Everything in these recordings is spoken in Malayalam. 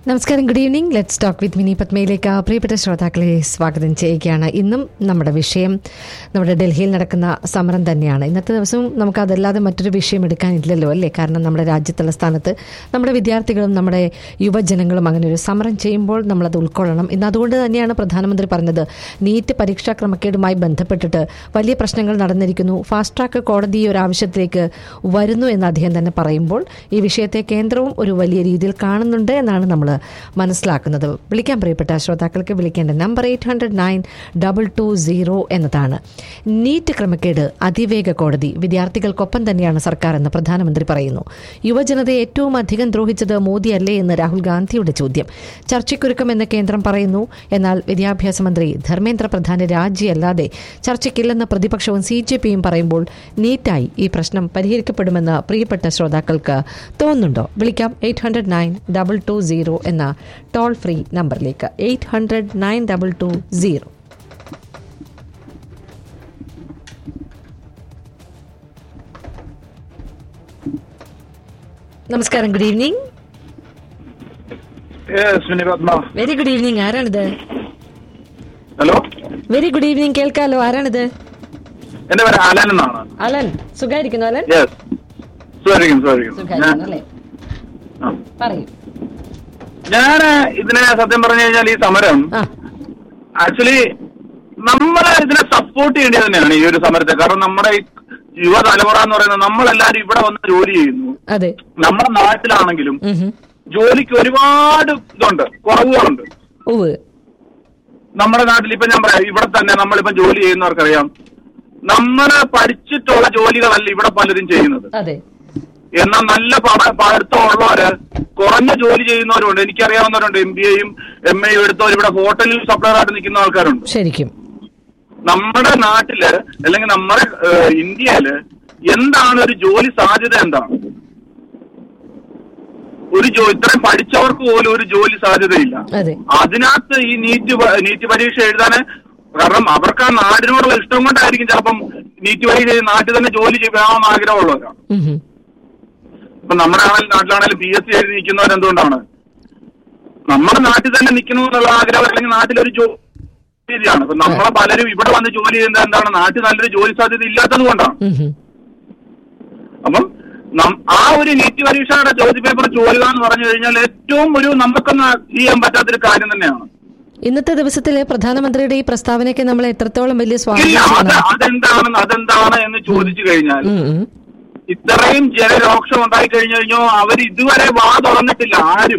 നമസ്കാരം good evening let's talk with Mini പത്മയിലേക്ക് പ്രിയപ്പെട്ട ശ്രോതാക്കളെ സ്വാഗതം ചെയ്യുകയാണ് ഇന്നും നമ്മുടെ വിഷയം നമ്മുടെ ഡൽഹിയിൽ നടക്കുന്ന സമരം തന്നെയാണ് ഇന്നത്തെ ദിവസവും നമുക്ക് അതല്ലാതെ മറ്റൊരു വിഷയം എടുക്കാനില്ലല്ലോ അല്ലേ കാരണം നമ്മുടെ രാജ്യതലസ്ഥാനത്ത് നമ്മുടെ വിദ്യാർത്ഥികളും നമ്മുടെ യുവജനങ്ങളും അങ്ങനെ ഒരു സമരം ചെയ്യുമ്പോൾ നമ്മളത് ഉൾക്കൊള്ളണം ഇന്ന് അതുകൊണ്ട് തന്നെയാണ് പ്രധാനമന്ത്രി പറഞ്ഞത് നീറ്റ് പരീക്ഷാ ക്രമക്കേടുമായി ബന്ധപ്പെട്ടിട്ട് വലിയ പ്രശ്നങ്ങൾ നടന്നിരിക്കുന്നു ഫാസ്റ്റ് ട്രാക്ക് കോടതി ഈ ഒരു ആവശ്യത്തിലേക്ക് വരുന്നു എന്ന് അദ്ദേഹം തന്നെ പറയുമ്പോൾ ഈ വിഷയത്തെ കേന്ദ്രവും ഒരു വലിയ രീതിയിൽ കാണുന്നുണ്ട് എന്നാണ് നമ്മൾ മനസ്സിലാക്കുന്നത് വിളിക്കാൻ പ്രിയപ്പെട്ട ശ്രോതാക്കൾക്ക് വിളിക്കേണ്ട number eight hundred nine double two zero എന്നതാണ് നീറ്റ് ക്രമക്കേട് അതിവേഗ കോടതി വിദ്യാർത്ഥികൾക്കൊപ്പം തന്നെയാണ് സർക്കാർ എന്ന് പ്രധാനമന്ത്രി പറയുന്നു യുവജനതയെ ഏറ്റവും അധികം ദ്രോഹിച്ചത് മോദിയല്ലേ എന്ന് രാഹുൽ ഗാന്ധിയുടെ ചോദ്യം ചർച്ചയ്ക്കൊരുക്കം എന്ന് കേന്ദ്രം പറയുന്നു എന്നാൽ വിദ്യാഭ്യാസ മന്ത്രി ധർമ്മേന്ദ്ര പ്രധാന് രാജിയല്ലാതെ ചർച്ചയ്ക്കില്ലെന്ന് പ്രതിപക്ഷവും സി ജെ പിയും പറയുമ്പോൾ നീറ്റായി ഈ പ്രശ്നം പരിഹരിക്കപ്പെടുമെന്ന് പ്രിയപ്പെട്ട ശ്രോതാക്കൾക്ക് തോന്നുന്നുണ്ടോ വിളിക്കാം eight hundred nine double two zero എന്ന ടോൾ ഫ്രീ നമ്പറിലേക്ക് eight hundred nine double two zero നമസ്കാരം good evening yes Mini Padma very good evening ആരാണിത് ഹലോ വെരി ഗുഡ് ഈവനിങ് കേൾക്കാലോ ആരാണിത് എന്റെ പേര് അലൻ എന്നാണ് അലൻ സുഖായിരിക്കുന്നു അലൻ യെസ് സുഖായിരിക്കും സുഖായിരിക്കും സുഖായിരിക്കുന്നു അല്ലേ ആ. പറയൂ ഞാൻ ഇതിനെ സത്യം പറഞ്ഞു കഴിഞ്ഞാൽ ഈ സമരം ആ ആക്ച്വലി നമ്മളെ ഇതിനെ സപ്പോർട്ട് ചെയ്യേണ്ടത് തന്നെയാണ് ഈ ഒരു സമരത്തെ കാരണം നമ്മുടെ ഈ യുവതലമുറ എന്ന് പറയുന്നത് നമ്മളെല്ലാരും ഇവിടെ വന്ന് ജോലി ചെയ്യുന്നു അതെ നമ്മുടെ നാട്ടിലാണെങ്കിലും ഉം ഹും. ജോലിക്ക് ഒരുപാട് ഇതുണ്ട് കുറവുകളുണ്ട് ഉവ്വ് നമ്മുടെ നാട്ടിൽ ഇപ്പൊ ഞാൻ പറയാം ഇവിടെ തന്നെ നമ്മളിപ്പോ ജോലി ചെയ്യുന്നവർക്കറിയാം നമ്മള് പഠിച്ചിട്ടുള്ള ജോലികളല്ല ഇവിടെ പലരും ചെയ്യുന്നത് അതെ എന്നാൽ നല്ല പഠ- പഠിത്തമുള്ളവര് കുറഞ്ഞ ജോലി ചെയ്യുന്നവരുണ്ട് എനിക്കറിയാവുന്നവരുണ്ട് എം ബി എയും എം എയും എടുത്തവർ ഇവിടെ ഹോട്ടലിൽ സപ്ലയർ ആയിട്ട് നിൽക്കുന്ന ആൾക്കാരുണ്ട് ശരിക്കും നമ്മുടെ നാട്ടില് അല്ലെങ്കിൽ നമ്മുടെ ഏഹ്, ഇന്ത്യയില് എന്താണ് ഒരു ജോലി സാധ്യത എന്താണ് ഒരു ജോ ഇത്രയും പഠിച്ചവർക്ക് പോലും ഒരു ജോലി സാധ്യതയില്ല അതെ അതിനകത്ത് ഈ നീറ്റ് പ- നീറ്റ് പരീക്ഷ എഴുതാന് കാരണം അവർക്ക് ആ നാടിനോടുള്ള ഇഷ്ടം കൊണ്ടായിരിക്കും ചിലപ്പം നീറ്റ് പരീക്ഷ എഴുതി നാട്ടിൽ തന്നെ ജോലി ചെയ്യണമെന്ന് ആഗ്രഹമുള്ളവരാണ് ഉം ഹും. ഇപ്പൊ നമ്മുടെ ആണെങ്കിലും നാട്ടിലാണെങ്കിലും പി എസ് സി എഴുതി നിൽക്കുന്നവർ എന്തുകൊണ്ടാണ് നമ്മുടെ നാട്ടിൽ തന്നെ നിൽക്കണമെന്നുള്ള ആഗ്രഹം അല്ലെങ്കിൽ നാട്ടിലൊരു ജോലിയാണ് ഇപ്പൊ നമ്മളെ പലരും ഇവിടെ വന്ന് ജോലി ചെയ്യുന്നത് എന്താണ് നാട്ടിൽ നല്ലൊരു ജോലി സാധ്യത ഇല്ലാത്തത് കൊണ്ടാണ് ഉം ഹും. അപ്പം നം- ആ ഒരു നീറ്റ് പരീക്ഷയുടെ ചോദ്യ പേപ്പർ ചോരുക എന്ന് പറഞ്ഞു കഴിഞ്ഞാൽ ഏറ്റവും ഒരു നമുക്കൊന്ന് ചെയ്യാൻ പറ്റാത്തൊരു കാര്യം തന്നെയാണ് ഇന്നത്തെ ദിവസത്തിലെ പ്രധാനമന്ത്രിയുടെ ഈ പ്രസ്താവനയ്ക്ക് നമ്മൾ എത്രത്തോളം വലിയ ഇല്ല സ്വാഗതം അത് ചെയ്യണം? അതെന്താണ് അതെന്താണ് എന്ന് ചോദിച്ചു കഴിഞ്ഞാൽ ഉം ഉം. ഇത്രയും ജനരോക്ഷം ഉണ്ടായി കഴിഞ്ഞു കഴിഞ്ഞോ അവർ ഇതുവരെ വാ തുറന്നിട്ടില്ല ആരും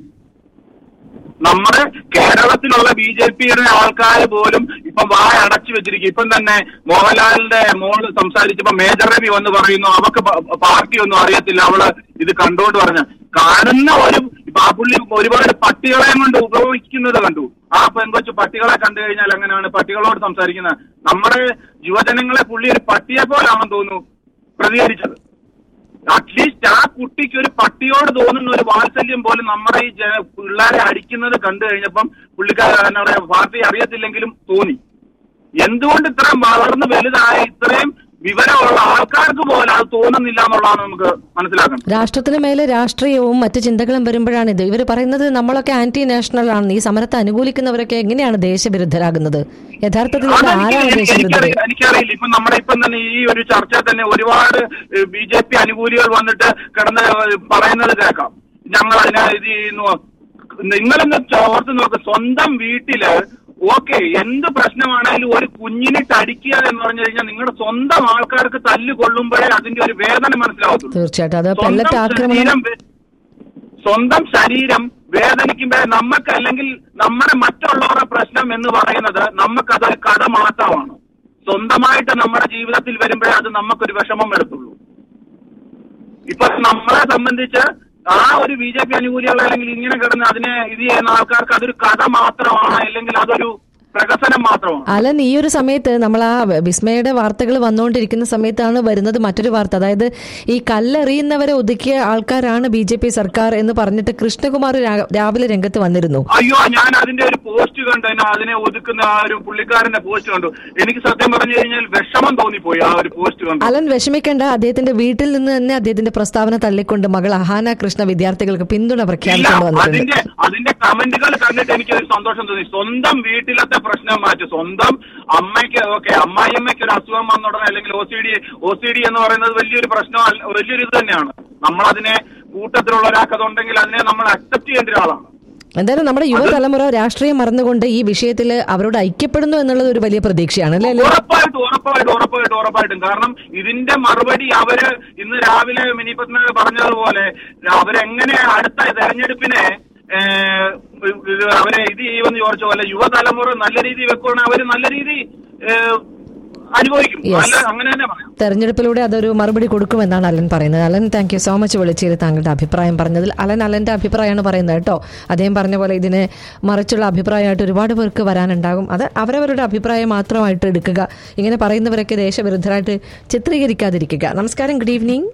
നമ്മുടെ കേരളത്തിലുള്ള ബി ജെ പിയുടെ ആൾക്കാർ പോലും ഇപ്പൊ വായ അടച്ചു വെച്ചിരിക്കും ഇപ്പം തന്നെ മോഹൻലാലിന്റെ മോള് സംസാരിച്ചപ്പോ മേജർ രവി വന്ന് പറയുന്നു അവക്ക് പ- പാർട്ടി ഒന്നും അറിയത്തില്ല അവള് ഇത് കണ്ടോണ്ട് പറഞ്ഞ കാണുന്ന ഒരു ഇപ്പൊ ആ പുള്ളി ഒരുപാട് പട്ടികളെ കൊണ്ട് ഉപയോഗിക്കുന്നത് കണ്ടു ആ പെൺകൊച്ചു പട്ടികളെ കണ്ടു കഴിഞ്ഞാൽ എങ്ങനെയാണ് പട്ടികളോട് സംസാരിക്കുന്നത് നമ്മുടെ യുവജനങ്ങളെ പുള്ളി ഒരു പട്ടിയെ പോലാണെന്ന് തോന്നുന്നു പ്രതികരിച്ചത് അറ്റ്ലീസ്റ്റ് ആ കുട്ടിക്ക് ഒരു പട്ടിയോട് തോന്നുന്ന ഒരു വാത്സല്യം പോലും നമ്മുടെ ഈ ജന പിള്ളേരെ അടിക്കുന്നത് കണ്ടു കഴിഞ്ഞപ്പം പുള്ളിക്കാരനോട് പാർട്ടി അറിയത്തില്ലെങ്കിലും തോന്നി എന്തുകൊണ്ട് ഇത്രയും വളർന്ന് വലുതായ ഇത്രയും വിവരമുള്ള ആൾക്കാർക്ക് പോലും അത് തോന്നുന്നില്ല എന്നുള്ളതാണ് നമുക്ക് മനസ്സിലാക്കണം രാഷ്ട്രത്തിന് മേലെ രാഷ്ട്രീയവും മറ്റു ചിന്തകളും വരുമ്പോഴാണിത് ഇവർ പറയുന്നത് നമ്മളൊക്കെ ആന്റി നാഷണൽ ആണ് ഈ സമരത്തെ അനുകൂലിക്കുന്നവരൊക്കെ എങ്ങനെയാണ് ദേശവിരുദ്ധരാകുന്നത് യഥാർത്ഥത്തിൽ ഇവിടെ അതെനിക്ക് ആരാണ് എനിക്ക് ദേശവിരുദ്ധർ എനിക്കറിയില്ല എനിക്കറിയില്ല ഇപ്പൊ നമ്മുടെ ഇപ്പം തന്നെ ഈ ഒരു ചർച്ച തന്നെ ഒരുപാട് ബി ജെ പി അനുകൂലികൾ വന്നിട്ട് കിടന്ന് പറയുന്നത് കേൾക്കാം ഞങ്ങൾ അതിനെ ഇത് ചെയ്യുന്നു നിങ്ങളെന്ന് ഓർത്ത് നോക്ക് സ്വന്തം വീട്ടില് ഓക്കെ എന്ത് പ്രശ്നമാണെങ്കിലും ഒരു കുഞ്ഞിനിട്ട് അടിക്കുക എന്ന് പറഞ്ഞു കഴിഞ്ഞാൽ നിങ്ങളുടെ സ്വന്തം ആൾക്കാർക്ക് തല്ല് കൊള്ളുമ്പോഴേ അതിന്റെ ഒരു വേദന മനസ്സിലാവത്തുള്ളൂ തീർച്ചയായിട്ടും അത് സ്വന്തം പെല്ലറ്റ് ആക്രമണം ശരീരം വേ- സ്വന്തം ശരീരം വേദനിക്കുമ്പോൾ നമുക്ക് അല്ലെങ്കിൽ നമ്മുടെ മറ്റുള്ളവരുടെ പ്രശ്നം എന്ന് പറയുന്നത് നമുക്കതൊരു കട മാത്രമാണ് സ്വന്തമായിട്ട് നമ്മുടെ ജീവിതത്തിൽ വരുമ്പോഴേ അത് നമുക്കൊരു വിഷമം വരത്തുള്ളൂ ഇപ്പൊ നമ്മളെ സംബന്ധിച്ച് ആ ഒരു ബി ജെ പി അനുകൂലികൾ അല്ലെങ്കിൽ ഇങ്ങനെ കിടന്ന് അതിനെ ഇത് ചെയ്യുന്ന ആൾക്കാർക്ക് അതൊരു കഥ മാത്രമാണ് അല്ലെങ്കിൽ അതൊരു പ്രഹസനം മാത്രമാണ് അലൻ ഈ ഒരു സമയത്ത് നമ്മൾ ആ വിസ്മയുടെ വാർത്തകൾ വന്നുകൊണ്ടിരിക്കുന്ന സമയത്താണ് വരുന്നത് മറ്റൊരു വാർത്ത അതായത് ഈ കല്ലെറിയുന്നവരെ ഒതുക്കിയ ആൾക്കാരാണ് ബി ജെ പി സർക്കാർ എന്ന് പറഞ്ഞിട്ട് കൃഷ്ണകുമാർ രാ- രാവിലെ രംഗത്ത് വന്നിരുന്നു അയ്യോ ഞാൻ അതിന്റെ ഒരു പോസ്റ്റ് കണ്ടു അതിനെ- അതിനെ ഒതുക്കുന്ന ആ ഒരു പുള്ളിക്കാരന്റെ പോസ്റ്റ് കണ്ടു എനിക്ക് സത്യം പറഞ്ഞു കഴിഞ്ഞാൽ വിഷമം തോന്നിപ്പോയി ആ ഒരു പോസ്റ്റ് കണ്ടു അലൻ വിഷമിക്കേണ്ട അദ്ദേഹത്തിന്റെ വീട്ടിൽ നിന്ന് തന്നെ അദ്ദേഹത്തിന്റെ പ്രസ്താവന തള്ളിക്കൊണ്ട് മകൾ അഹാന കൃഷ്ണ വിദ്യാർത്ഥികൾക്ക് പിന്തുണ ഇല്ല പ്രഖ്യാപിച്ചുകൊണ്ട് വന്നിട്ടുണ്ട് അതിന്റെ അതിന്റെ കമന്റുകൾ കണ്ടിട്ട് എനിക്ക് ഒരു സന്തോഷം തോന്നി സ്വന്തം വീട്ടിലത്തെ പ്രശ്നം മാറ്റി സ്വന്തം അമ്മയ്ക്ക് ഓക്കെ അമ്മായിയമ്മയ്ക്ക് ഒരു അസുഖം വന്ന ഉടനെ അല്ലെങ്കിൽ O C D O C D എന്ന് പറയുന്നത് വലിയൊരു പ്രശ്നം അല്ല- വലിയൊരു ഇത് തന്നെയാണ് നമ്മൾ അതിനെ കൂട്ടത്തിലുള്ള ഒരാൾക്ക് അതുണ്ടെങ്കിൽ അതിനെ നമ്മൾ അക്സെപ്റ്റ് ചെയ്യേണ്ട ഒരാളാണ് എന്തായാലും നമ്മുടെ യുവതലമുറ രാഷ്ട്രീയം മറന്നുകൊണ്ട് ഈ വിഷയത്തിൽ അവരോട് ഐക്യപ്പെടുന്നു എന്നുള്ളത് ഒരു വലിയ പ്രതീക്ഷയാണ് അല്ലേ അല്ലേ ഉറപ്പായിട്ടും ഉറപ്പായിട്ടും ഉറപ്പായിട്ടും ഉറപ്പായിട്ടും കാരണം ഇതിന്റെ മറുപടി അവര് ഇന്ന് രാവിലെ മിനി പത്മ പറഞ്ഞതുപോലെ അവരെങ്ങനെ അടുത്ത തെരഞ്ഞെടുപ്പിനെ ഏഹ്, ഇത് അവരെ ഇത് ചെയ്യുമെന്ന് ചോദിച്ച പോലെ യുവതലമുറ നല്ല രീതി വെക്കുകയാണെങ്കിൽ അവര് നല്ല രീതി ഏഹ്, അനുഭവിക്കും Yes. നല്ല അങ്ങനെ തന്നെ പറയാം തെരഞ്ഞെടുപ്പിലൂടെ അതൊരു മറുപടി കൊടുക്കുമെന്നാണ് അലൻ പറയുന്നത് Alan thank you so much വിളിച്ചതിൽ താങ്കളുടെ അഭിപ്രായം പറഞ്ഞതിൽ അലൻ അലന്റെ അഭിപ്രായമാണ് പറയുന്നത് കേട്ടോ അദ്ദേഹം പറഞ്ഞ പോലെ ഇതിനെ മറിച്ചുള്ള അഭിപ്രായമായിട്ട് ഒരുപാട് പേർക്ക് വരാനുണ്ടാകും അത് അവരവരുടെ അഭിപ്രായം മാത്രമായിട്ട് എടുക്കുക ഇങ്ങനെ പറയുന്നവരൊക്കെ ദേശവിരുദ്ധരായിട്ട് ചിത്രീകരിക്കാതിരിക്കുക നമസ്കാരം ഗുഡ് ഈവനിങ്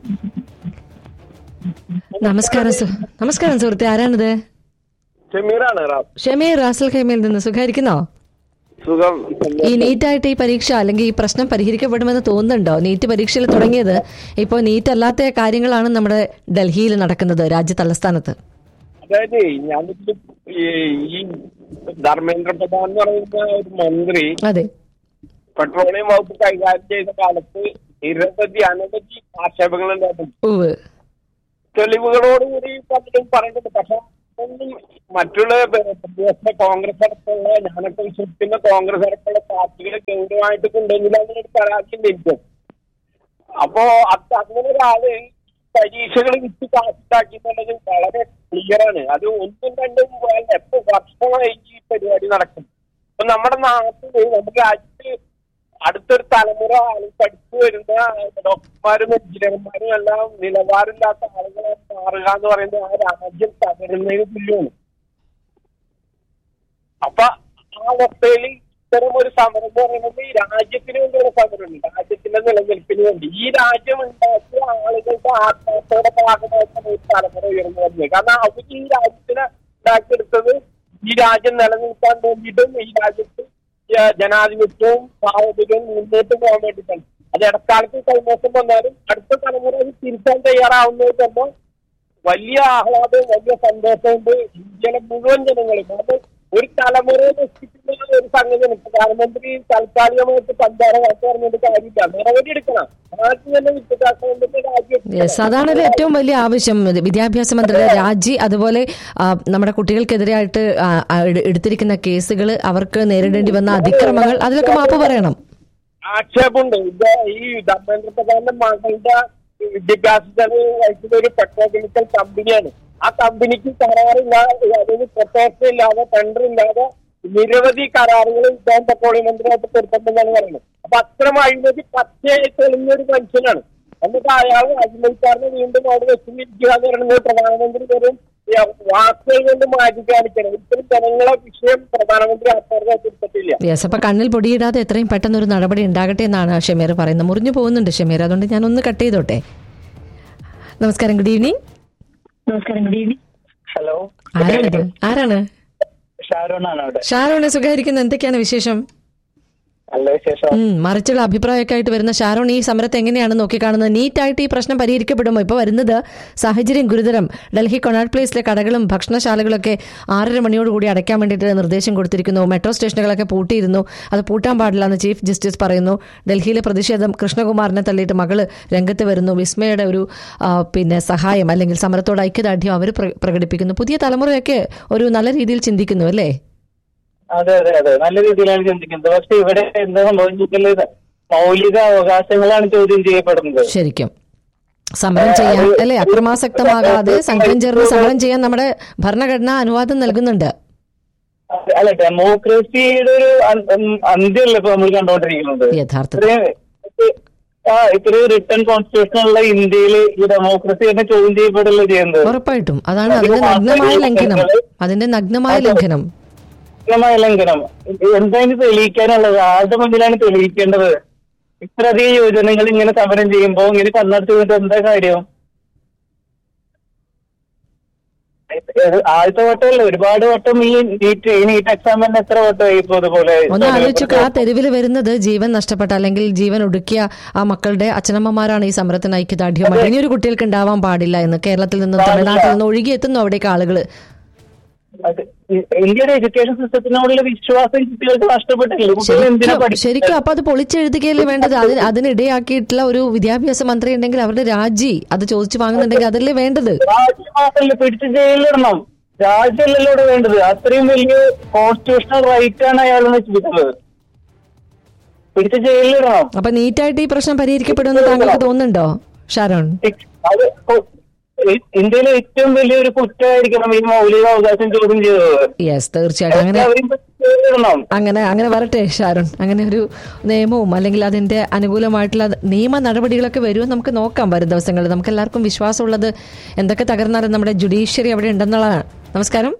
നമസ്കാരം സു- നമസ്കാരം സുഹൃത്തെ ആരാണിത് ഷമീറാണ് റാം ഷമീർ റാസൽ ഖൈമയിൽ നിന്ന് സുഖായിരിക്കുന്നോ സുഖം ഈ നീറ്റായിട്ട് ഈ പരീക്ഷ അല്ലെങ്കിൽ ഈ പ്രശ്നം പരിഹരിക്കപ്പെടുമെന്ന് തോന്നുന്നുണ്ടോ നീറ്റ് പരീക്ഷയിൽ തുടങ്ങിയത് ഇപ്പോൾ നീറ്റ് അല്ലാത്ത കാര്യങ്ങളാണ് നമ്മുടെ ഡൽഹിയിൽ നടക്കുന്നത് രാജ്യ തലസ്ഥാനത്ത് അതായത് ഞാനിപ്പോ ഈ ഈ ധർമ്മേന്ദ്ര പ്രധാൻ എന്ന് പറയുന്ന ഒരു മന്ത്രി അതെ പെട്രോളിയം വകുപ്പ് കൈകാര്യം ചെയ്ത കാലത്ത് നിരവധി അനവധി ആക്ഷേപങ്ങൾ ഉണ്ടായിരുന്നു ഉവ് തെളിവുകളോടുകൂടി പലരും പറയുന്നുണ്ട് പക്ഷെ ഒന്നും മറ്റുള്ള പ്രദേശത്തെ കോൺഗ്രസ് അടക്കമുള്ള ഞാനൊക്കെ വിശ്വസിക്കുന്ന കോൺഗ്രസ് അടക്കമുള്ള പാർട്ടികളെ ഗൗരവമായിട്ട് കൊണ്ടുവന്നില്ല എന്നൊരു പരാതി ഉണ്ട് എനിക്ക് അപ്പോ അത് അങ്ങനെ ഒരാള് പരീക്ഷകൾ വിറ്റ് കാശുണ്ടാക്കി എന്നുള്ളത് വളരെ ക്ലിയർ ആണ് അത് ഒന്നും രണ്ടും പോയാൽ എപ്പോ വർഷമായി ഈ പരിപാടി നടക്കും അപ്പൊ നമ്മുടെ നാട്ടില് നമ്മുടെ രാജ്യത്ത് അടുത്തൊരു തലമുറ ആളുകൾ പഠിച്ചു വരുന്ന ഡോക്ടർമാരും എഞ്ചിനീയർമാരും എല്ലാം നിലവാരമില്ലാത്ത ആളുകളെ മാറുക എന്ന് പറയുന്നത് ആ രാജ്യം തകരുന്നതിന് തുല്യമാണ് അപ്പൊ ആ അവസ്ഥയിൽ ഇത്തരം ഒരു സമരം എന്ന് പറയുന്നത് ഈ രാജ്യത്തിന് വേണ്ടിയുള്ള സമരമുണ്ട് രാജ്യത്തിന്റെ നിലനിൽപ്പിന് വേണ്ടി ഈ രാജ്യം ഉണ്ടാക്കിയ ആളുകളുടെ ആത്മാർത്ഥയുടെ ഭാഗമായിട്ടാണ് ഒരു തലമുറ ഉയർന്നു വരുന്നത് കാരണം അവർ ഈ രാജ്യത്തിനെ ഉണ്ടാക്കിയെടുത്തത് ഈ രാജ്യം നിലനിൽക്കാൻ വേണ്ടിയിട്ടും ഈ രാജ്യത്ത് ഈ ജനാധിപത്യവും സ്വാതന്ത്ര്യവും മുന്നോട്ട് പോകാൻ വേണ്ടിയിട്ടാണ് അത് ഇടക്കാലത്ത് കൈമോശം വന്നാലും അടുത്ത തലമുറ അത് തിരിച്ചാൻ തയ്യാറാവുന്നത് തന്നെ വലിയ ആഹ്ലാദവും വലിയ സന്തോഷമുണ്ട് ഇന്ത്യയിലെ മുഴുവൻ ജനങ്ങളും അത് ഒരു തലമുറയെ നശിപ്പിക്കുന്ന ഒരു സംഗതിയാണ് പ്രധാനമന്ത്രി താൽക്കാലികമായിട്ട് പഞ്ചാര വാക്ക് പറഞ്ഞിട്ട് കാര്യമില്ല നടപടി എടുക്കണം ആദ്യം തന്നെ വിദ്യാഭ്യാസം രാജ്യം യെസ് അതാണല്ലോ ഏറ്റവും വലിയ ആവശ്യം ഇത് വിദ്യാഭ്യാസ മന്ത്രിയുടെ രാജി അതുപോലെ ആ, നമ്മുടെ കുട്ടികൾക്കെതിരായിട്ട് ആ, ആ, എടു- എടുത്തിരിക്കുന്ന കേസുകൾ അവർക്ക് നേരിടേണ്ടി വന്ന അതിക്രമങ്ങൾ അതിലൊക്കെ മാപ്പ് പറയണം ആക്ഷേപമുണ്ട് ഇത് ഈ ധർമ്മേന്ദ്ര പ്രധാന്റെ മകളുടെ വിദ്യാഭ്യാസ ചെലവ് വഹിക്കുന്ന ഒരു പെട്രോകെമിക്കൽ കമ്പനിയാണ് ആ കമ്പനിക്ക് കരാറില്ലാതെ അതായത് പ്രൊട്ടേഷൻ ഇല്ലാതെ ടെൻഡർ ഇല്ലാതെ നിരവധി കരാറുകൾ ഇദ്ദേഹം പെട്രോളിയം മന്ത്രിയായിട്ട് കൊടുത്തിട്ടുണ്ടെന്നാണ് പറയുന്നത് അപ്പൊ അത്തരം അഴിമതി പച്ചയായി തെളിഞ്ഞ ഒരു മനുഷ്യനാണ് എന്നിട്ട് അയാൾ അഴിമതിക്കാരനെ വീണ്ടും അവിടെ വെച്ചിരിക്കുക എന്ന് പറയുന്നത് പ്രധാനമന്ത്രി വെറും ഈ വാക്കുകൾ കൊണ്ട് മാറ്റി കാണിക്കണം ഇത്തരം ജനങ്ങളെ വിഷയം പ്രധാനമന്ത്രി ആത്മാർത്ഥമായിട്ട് എടുത്തിട്ടില്ല യെസ് അപ്പൊ കണ്ണിൽ പൊടിയിടാതെ എത്രയും പെട്ടെന്ന് ഒരു നടപടി ഉണ്ടാകട്ടെ എന്നാണ് ഷമീർ പറയുന്നത് മുറിഞ്ഞു പോകുന്നുണ്ട് ഷമീർ അതുകൊണ്ട് ഞാൻ ഒന്ന് കട്ട് ചെയ്തോട്ടെ നമസ്കാരം ഗുഡ് ഈവനിങ് നമസ്കാരം ഗുഡ് ഈവനിങ് ഹലോ ആരാണിത് ആരാണ് ഷാരോൺ ആണ് അവിടെ ഷാരോണ് സുഖായിരിക്കുന്ന എന്തൊക്കെയാണ് വിശേഷം നല്ല വിശേഷം ഉം, മറിച്ചുള്ള അഭിപ്രായമൊക്കെ ആയിട്ട് വരുന്ന ഷാരോൺ ഈ സമരത്തെ എങ്ങനെയാണ് നോക്കിക്കാണുന്നത് നീറ്റായിട്ട് ഈ പ്രശ്നം പരിഹരിക്കപ്പെടുമോ ഇപ്പോൾ വരുന്നത് സാഹചര്യം ഗുരുതരം ഡൽഹി കൊണാട്ട് പ്ലേസിലെ കടകളും ഭക്ഷണശാലകളൊക്കെ ആറര മണിയോടുകൂടി അടയ്ക്കാൻ വേണ്ടിയിട്ട് നിർദ്ദേശം കൊടുത്തിരിക്കുന്നു മെട്രോ സ്റ്റേഷനുകളൊക്കെ പൂട്ടിയിരുന്നു അത് പൂട്ടാൻ പാടില്ല എന്ന് ചീഫ് ജസ്റ്റിസ് പറയുന്നു ഡൽഹിയിലെ പ്രതിഷേധം കൃഷ്ണകുമാറിനെ തള്ളിയിട്ട് മകള് രംഗത്ത് വരുന്നു വിസ്മയുടെ ഒരു ആ, പിന്നെ സഹായം അല്ലെങ്കിൽ സമരത്തോട് ഐക്യദാർഢ്യം അവർ പ്രകടിപ്പിക്കുന്നു പുതിയ തലമുറയൊക്കെ ഒരു നല്ല രീതിയിൽ ചിന്തിക്കുന്നു അല്ലേ അതെ അതെ അതെ നല്ല രീതിയിലാണ് ചിന്തിക്കുന്നത് പക്ഷെ ഇവിടെ എന്താ സംഭവിച്ചിട്ടുള്ളത് മൗലിക അവകാശങ്ങളാണ് ചോദ്യം ചെയ്യപ്പെടുന്നത് ശരിക്കും സമരം ചെയ്യാൻ അല്ലെ അക്രമാസക്തമാകാതെ സംഘം ചേർന്ന് സമരം ചെയ്യാൻ നമ്മുടെ ഭരണഘടന അനുവാദം നൽകുന്നുണ്ട് അതെ, അല്ല ഡെമോക്രസിയുടെ ഒരു അൻ- ഉം, അന്ത്യമല്ല ഇപ്പൊ നമ്മൾ കണ്ടുകൊണ്ടിരിക്കുന്നത് യഥാർത്ഥത്തിൽ ഇത്രയും ആ ഇത്രയും റിട്ടേൺ കോൺസ്റ്റിറ്റ്യൂഷൻ ഉള്ള ഇന്ത്യയിൽ ഈ ഡെമോക്രസി തന്നെ ചോദ്യം ചെയ്യപ്പെടല്ലോ ചെയ്യുന്നത് ഉറപ്പായിട്ടും അതാണ് അതിന്റെ നഗ്നമായ ലംഘനം അതിന്റെ നഗ്നമായ ലംഘനം കഠിനമായ ലംഘനം എന്താണ് തെളിയിക്കാനുള്ളത് ആരുടെ മുന്നിലാണ് തെളിയിക്കേണ്ടത് ഇത്രയധികം യുവജനങ്ങൾ ഇങ്ങനെ സമരം ചെയ്യുമ്പോ ഇങ്ങനെ കണ്ണടച്ചു നിന്നിട്ട് എന്താ കാര്യം ഇത് ആദ്യത്തെ വട്ടമല്ല ഒരുപാട് വട്ടം ഈ നീറ്റ് ഈ നീറ്റ് എക്സാം തന്നെ എത്ര വട്ടമായി ഇപ്പൊ അതുപോലെ ഒന്ന് ആലോചിച്ചു ആ തെരുവിൽ വരുന്നത് ജീവൻ നഷ്ടപ്പെട്ട അല്ലെങ്കിൽ ജീവൻ ഒടുക്കിയ ആ മക്കളുടെ അച്ഛനമ്മമാരാണ് ഈ സമരത്തിന് ഐക്യദാർഢ്യമായി ഇനിയൊരു കുട്ടികൾക്ക് ഉണ്ടാവാൻ പാടില്ല എന്ന് കേരളത്തിൽ നിന്നും തമിഴ്നാട്ടിൽ നിന്നും ഒഴുകിയെത്തുന്നു അവിടേക്ക് ആളുകള് അത് ഇ- ഇന്ത്യയുടെ എഡ്യൂക്കേഷൻ സിസ്റ്റത്തിനോടുള്ള വിശ്വാസം കുട്ടികൾക്ക് നഷ്ടപ്പെട്ടില്ല കുട്ടികൾ എന്തിനാ ശരിക്കും പഠിക്കുന്നത് ശരിക്കും അപ്പൊ അത് പൊളിച്ചെഴുതുകയല്ലേ വേണ്ടത് അതിന് അതിനിടയാക്കിയിട്ടുള്ള ഒരു വിദ്യാഭ്യാസ മന്ത്രി ഉണ്ടെങ്കിൽ അവരുടെ രാജി അത് ചോദിച്ചു വാങ്ങുന്നുണ്ടെങ്കിൽ അതല്ലേ വേണ്ടത് രാജ്യമാസല്ലേ പിടിച്ച് ജയിലിലിടണം രാജ്യമല്ലല്ലോ ഇവിടെ വേണ്ടത് അത്രയും വലിയ കോൺസ്റ്റിറ്റ്യൂഷണൽ റൈറ്റ് ആണ് അയാൾ നശിപ്പിക്കുന്നത് പിടിച്ച് ജയിലിലിടണം അപ്പൊ നീറ്റായിട്ട് ഈ പ്രശ്നം പരിഹരിക്കപ്പെടുമെന്ന് താങ്കൾക്ക് തോന്നുന്നുണ്ടോ ഷാരോൺ അത് കൊ- ഇ- ഇന്ത്യയിലെ ഏറ്റവും വലിയൊരു കുറ്റമായിരിക്കണം ഈ മൗലിക അവകാശം ചോദ്യം ചെയ്തത് യെസ് തീർച്ചയായിട്ടും അങ്ങനെ അവരെയും പിടിച്ച് ജയിലിലിടണം അങ്ങനെ അങ്ങനെ വരട്ടെ ഷാരോൺ അങ്ങനെ ഒരു നിയമവും അല്ലെങ്കിൽ അതിന്റെ അനുകൂലമായിട്ടുള്ള നിയമ നടപടികളൊക്കെ വരുമെന്ന് നമുക്ക് നോക്കാം വരും ദിവസങ്ങളിൽ നമുക്ക് എല്ലാവർക്കും വിശ്വാസമുള്ളത് എന്തൊക്കെ തകർന്നാലും നമ്മുടെ ജുഡീഷ്യറി അവിടെ ഉണ്ടെന്നുള്ളതാണ് നമസ്കാരം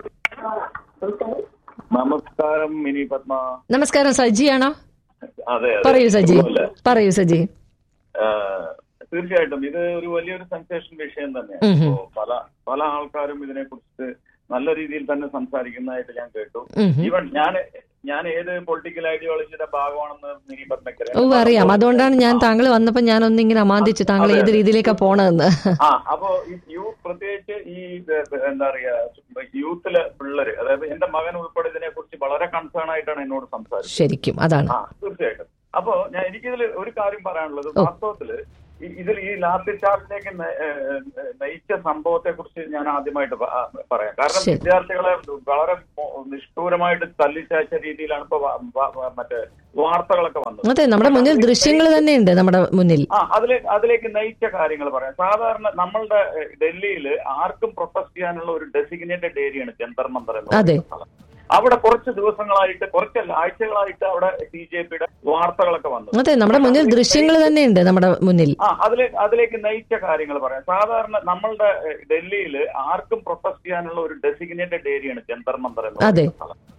നമസ്കാരം മിനി പത്മ നമസ്കാരം സജിയാണോ അതെ പറയൂ സജി സുഖമല്ലേ? പറയൂ സജി ആ, തീർച്ചയായിട്ടും ഇത് ഒരു വലിയൊരു സെൻസേഷൻ വിഷയം ഉം തന്നെയാണ് ഹും. ഇപ്പോ പല പല ആൾക്കാരും ഇതിനെ കുറിച്ച് നല്ല രീതിയിൽ തന്നെ സംസാരിക്കുന്നതായിട്ട് ഞാൻ കേട്ടു ഉം ഹും. ഈവൻ ഞാൻ ഞാൻ ഏത് പൊളിറ്റിക്കൽ ഐഡിയോളജിയുടെ ഭാഗമാണെന്ന് മിനി പത്മക്കറിയാം ഓ അറിയാം അതുകൊണ്ടാണ് ഞാൻ താങ്കൾ വന്നപ്പോ ഞാൻ ഒന്നിങ്ങനെ അമാന്തിച്ചു താങ്കൾ ഏത് രീതിയിലേക്കാ പോണതെന്ന് ആ അപ്പോ ഈ യൂത്ത് പ്രത്യേകിച്ച് ഈ ഏ, എന്താ പറയാ യൂത്തിലെ പിള്ളേര് അതായത് എന്റെ മകൻ ഉൾപ്പെടെ ഇതിനെ കുറിച്ച് വളരെ കൺസേൺ ആയിട്ടാണ് എന്നോട് സംസാരിച്ചത് ശരിക്കും അതാണ് ആ തീർച്ചയായിട്ടും അപ്പോ ഞാൻ എനിക്കിതിൽ ഒരു കാര്യം പറയാനുള്ളത് വാസ്തവത്തില് ഈ- ഇതിൽ ഈ ലാത്തി ചാർജിലേക്ക് ന- ഏ, ഏ, നയിച്ച സംഭവത്തെ കുറിച്ച് ഞാൻ ആദ്യമായിട്ട് പ- ആ, പറയാം കാരണം ശരി. വിദ്യാർത്ഥികളെ വളരെ മോ- നിഷ്ഠൂരമായിട്ട് തല്ലിച്ചയച്ച രീതിയിലാണ് ഇപ്പൊ വ- വ- വ- മറ്റേ വാർത്തകളൊക്കെ വന്നത് അതെ നമ്മുടെ മുന്നിൽ ദൃശ്യങ്ങൾ തന്നെയുണ്ട് നമ്മുടെ മുന്നിൽ ആ അതിലേക്ക് അതിലേക്ക് നയിച്ച കാര്യങ്ങൾ പറയാം സാധാരണ നമ്മളുടെ ഡൽഹിയിൽ ആർക്കും പ്രൊട്ടസ്റ്റ് ചെയ്യാനുള്ള ഒരു ഡെസിഗ്നേറ്റഡ് ഏരിയയാണ് ജന്തർ മന്ദർ എന്ന് അതെ. പറയുന്ന സ്ഥലം അവിടെ കുറച്ച് ദിവസങ്ങളായിട്ട് കുറച്ചല്ല ആഴ്ചകളായിട്ട് അവിടെ ബി ജെ പിയുടെ വാർത്തകളൊക്കെ വന്നു അതെ നമ്മുടെ മുന്നിൽ ദൃശ്യങ്ങൾ തന്നെയുണ്ട് നമ്മുടെ മുന്നിൽ ആ അതിലേക്ക് അതിലേക്ക് നയിച്ച കാര്യങ്ങൾ പറയാം സാധാരണ നമ്മളുടെ ഡൽഹിയിൽ ആർക്കും പ്രൊട്ടസ്റ്റ് ചെയ്യാനുള്ള ഒരു ഡെസിഗ്നേറ്റഡ് ഏരിയയാണ് ജന്തർ മന്ദർ എന്ന് അതെ. പറയുന്ന സ്ഥലം